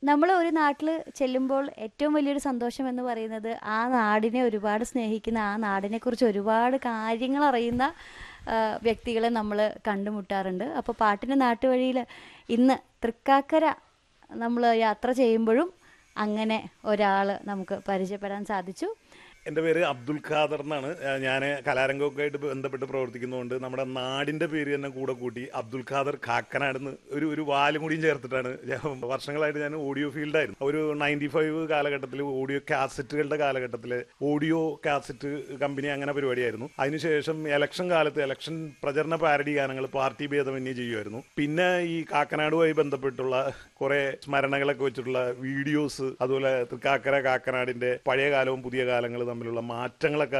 നമ്മൾ ഒരു നാട്ടിൽ ചെല്ലുമ്പോൾ ഏറ്റവും വലിയൊരു സന്തോഷം എന്ന് പറയുന്നത് ആ നാടിനെ ഒരുപാട് സ്നേഹിക്കുന്ന ആ നാടിനെക്കുറിച്ച് ഒരുപാട് കാര്യങ്ങൾ അറിയുന്ന ആ, വ്യക്തികളെ നമ്മൾ കണ്ടുമുട്ടാറുണ്ട് അപ്പോൾ പാട്ടിൻ്റെ നാട്ടുവഴിയിൽ ഇന്ന് തൃക്കാക്കര നമ്മൾ യാത്ര ചെയ്യുമ്പോഴും അങ്ങനെ ഒരാൾ നമുക്ക് പരിചയപ്പെടാൻ സാധിച്ചു എൻ്റെ പേര് അബ്ദുൽ ഖാദർ എന്നാണ് ഞാൻ കലാരംഗമൊക്കെ ആയിട്ട് ബന്ധപ്പെട്ട് പ്രവർത്തിക്കുന്നതുകൊണ്ട് നമ്മുടെ നാടിൻ്റെ പേര് തന്നെ കൂടെ കൂട്ടി അബ്ദുൽ ഖാദർ കാക്കനാടെന്ന് ഒരു ഒരു വാലും കൂടിയും ചേർത്തിട്ടാണ് ഞാൻ വർഷങ്ങളായിട്ട് ഞാൻ ഓഡിയോ ഫീൽഡായിരുന്നു ഒരു നയൻറ്റി ഫൈവ് കാലഘട്ടത്തിൽ ഓഡിയോ കാസറ്റുകളുടെ കാലഘട്ടത്തിൽ ഓഡിയോ കാസറ്റ് കമ്പനി അങ്ങനെ പരിപാടിയായിരുന്നു അതിനുശേഷം ഇലക്ഷൻ കാലത്ത് ഇലക്ഷൻ പ്രചരണ പാരഡി ഗാനങ്ങൾ പാർട്ടി ഭേദമന്യേ ചെയ്യുമായിരുന്നു പിന്നെ ഈ കാക്കനാടുമായി ബന്ധപ്പെട്ടുള്ള കുറെ സ്മരണകളൊക്കെ വെച്ചിട്ടുള്ള വീഡിയോസ് അതുപോലെ തൃക്കാക്കര കാക്കനാടിന്റെ പഴയ കാലവും പുതിയ കാലങ്ങളും തമ്മിലുള്ള മാറ്റങ്ങളൊക്കെ